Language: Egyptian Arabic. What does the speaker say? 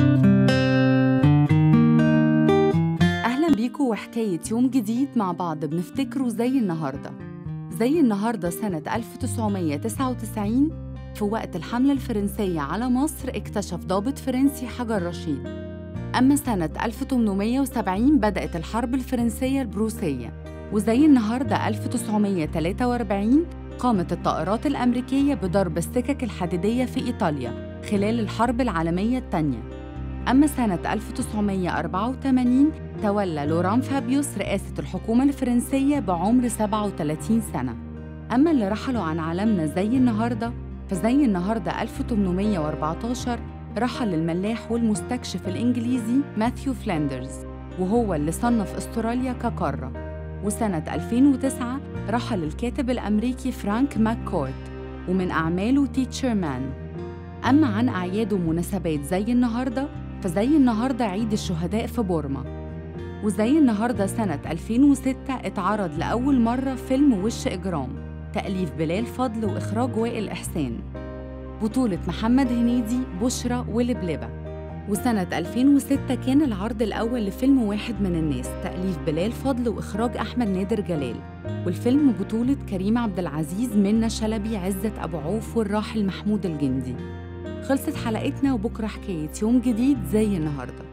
أهلا بيكم وحكاية يوم جديد مع بعض بنفتكره زي النهاردة زي النهاردة سنة 1999 في وقت الحملة الفرنسية على مصر اكتشف ضابط فرنسي حجر رشيد أما سنة 1870 بدأت الحرب الفرنسية البروسية وزي النهاردة 1943 قامت الطائرات الأمريكية بضرب السكك الحديدية في إيطاليا خلال الحرب العالمية الثانية أما سنة 1984 تولى لوران فابيوس رئاسة الحكومة الفرنسية بعمر 37 سنة أما اللي رحلوا عن عالمنا زي النهاردة فزي النهاردة 1814 رحل الملاح والمستكشف الإنجليزي ماثيو فلاندرز وهو اللي صنف أستراليا كقارة وسنة 2009 رحل الكاتب الأمريكي فرانك ماككورد ومن أعماله تيتشر مان أما عن أعياد ومناسبات زي النهاردة فزي النهاردة عيد الشهداء في بورما وزي النهاردة سنة 2006 اتعرض لأول مرة فيلم وش إجرام تأليف بلال فضل وإخراج وائل إحسان بطولة محمد هنيدي بشرى ولبلبة وسنة 2006 كان العرض الأول لفيلم واحد من الناس تأليف بلال فضل وإخراج أحمد نادر جلال والفيلم بطولة كريم عبد العزيز منى شلبي عزت أبو عوف والراحل محمود الجندي خلصت حلقتنا وبكرة حكاية يوم جديد زي النهارده